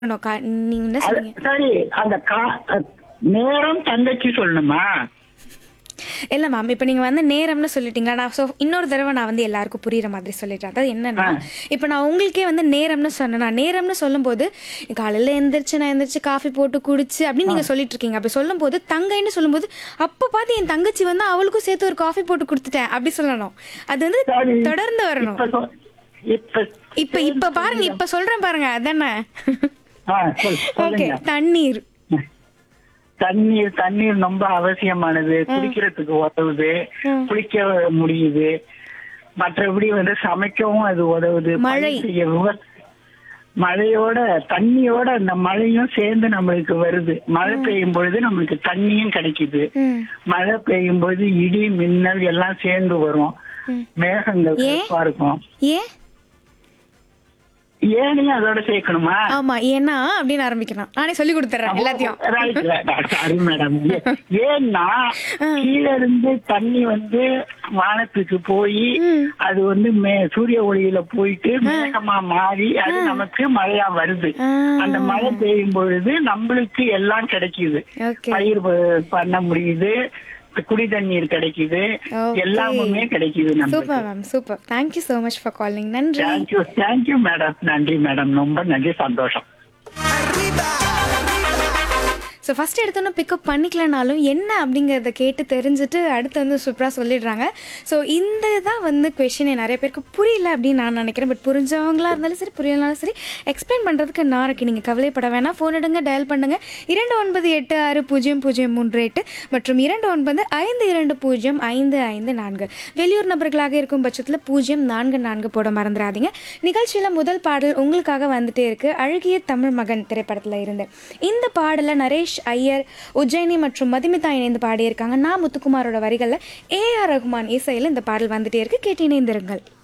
சொல்லணும். கா நீங்க என்ன அது சொன்னீங்க? சரி அந்த கா நேரம் தங்கச்சி சொல்லணுமா இல்ல மேம். இப்ப நீங்க வந்து நேரம்னு சொல்லிட்டீங்க. நான் சோ இன்னொரு தடவ நான் வந்து எல்லாருக்கும் புரியிற மாதிரி சொல்லிடுறேன். அதாவது என்னன்னா, ஆ. இப்ப நான் உங்களுக்கே வந்து நேரம்னு சொன்னேனா, நேரம்னு சொல்லும்போது, காலையில எந்திரிச்சு நான் எந்திரிச்சு காஃபி போட்டு குடிச்சு அப்படின்னு நீங்க சொல்லிட்டு இருக்கீங்க. அப்படி சொல்லும்போது, தங்கைன்னு சொல்லும்போது, அப்ப பார்த்து என் தங்கச்சி வந்து அவளுக்கும் சேர்த்து ஒரு காஃபி போட்டு குடுத்துட்டேன். அப்படி சொல்லணும். அது வந்து சரி தொடர்ந்து வரணும். இப்ப சொ- இப்ப இப்ப இப்ப பாருங்க. இப்ப சொல்றேன் பாருங்க. அதானே? ஆ, சொல், ஓகே. சொல்லுங்க தண்ணீர். தண்ணீர் தண்ணீர் ரொம்ப அவசியமானது குடிக்கிறதுக்கு உதவுது ம். குளிக்க முடியுது மற்றபடி வந்து சமைக்கவும் அது உதவுது மழை. பணி செய்ய விவ- மழையோட தண்ணியோட அந்த மழையும் சேர்ந்து நம்மளுக்கு வருது மழை பெய்யும் பொழுது நம்மளுக்கு தண்ணியும் கிடைக்குது ம். மழை பெய்யும் பொழுது இடி மின்னல் எல்லாம் சேர்ந்து வரும் ம். மேகங்கள் ஏன்? கருப்பா இருக்கும் ஏன்? ஏனையும் அதோட சேர்க்கணுமா ஆமா. ஏன்னா அப்படின்னு ஆரம்பிக்கணும். நானே சொல்லி கொடுத்துறேன் எல்லாத்தையும். Right, right. சாரி மேடம் ஏன்னா கீழ இருந்து தண்ணி வந்து வானத்துக்கு போய் ம். அது வந்து மே- சூரிய ஒளியில போயிட்டு மேகமா மாறி அது நமக்கு மழையா வருது ஆ. அந்த மழை பெய்யும் பொழுது நம்மளுக்கு எல்லாம் கிடைக்குது ஓகே. பயிர் ப- பண்ண முடியுது குடி தண்ணீர் கிடைக்குது Okay. எல்லாமுமே கிடைக்குது நம்மளுக்கு super ma'am super thank you so much for calling நன்றி தேங்க்யூ தேங்க்யூ மேடம் நன்றி மேடம் ரொம்ப நன்றி சந்தோஷம் ஸோ ஃபர்ஸ்ட் எடுத்தோன்னே பிக்கப் பண்ணிக்கலனாலும் என்ன அப்படிங்கிறத கேட்டு தெரிஞ்சுட்டு அடுத்து வந்து சூப்பராக சொல்லிடுறாங்க ஸோ இந்த தான் வந்து கொஷினே நிறைய பேருக்கு புரியல அப்படின்னு நான் நினைக்கிறேன் பட் புரிஞ்சவங்களா இருந்தாலும் சரி புரியலனாலும் சரி எக்ஸ்பிளைன் பண்ணுறதுக்கு நான் இருக்கு நீங்கள் கவலைப்பட வேணாம் ஃபோன் எடுங்க டயல் பண்ணுங்க இரண்டு ஒன்பது எட்டு ஆறு பூஜ்ஜியம் பூஜ்ஜியம் மூன்று எட்டு மற்றும் இரண்டு ஒன்பது ஐந்து இரண்டு பூஜ்ஜியம் ஐந்து ஐந்து நான்கு வெளியூர் நபர்களாக இருக்கும் பட்சத்தில் பூஜ்ஜியம் நான்கு நான்கு போட மறந்துடாதீங்க நிகழ்ச்சியில் முதல் பாடல் உங்களுக்காக வந்துட்டே இருக்கு அழகிய தமிழ் மகன் திரைப்படத்தில் இருந்து இந்த பாடலை நரேஷ் ஐயர் உஜ்ஜயினி மற்றும் மதுமிதா இணைந்து பாடியிருக்காங்க நான் முத்துக்குமாரோட வரிகளில் ஏஆர் ரகுமான் இசையில் இந்த பாடல் வந்துட்டே இருக்கு கேட்டு இணைந்திருங்கள்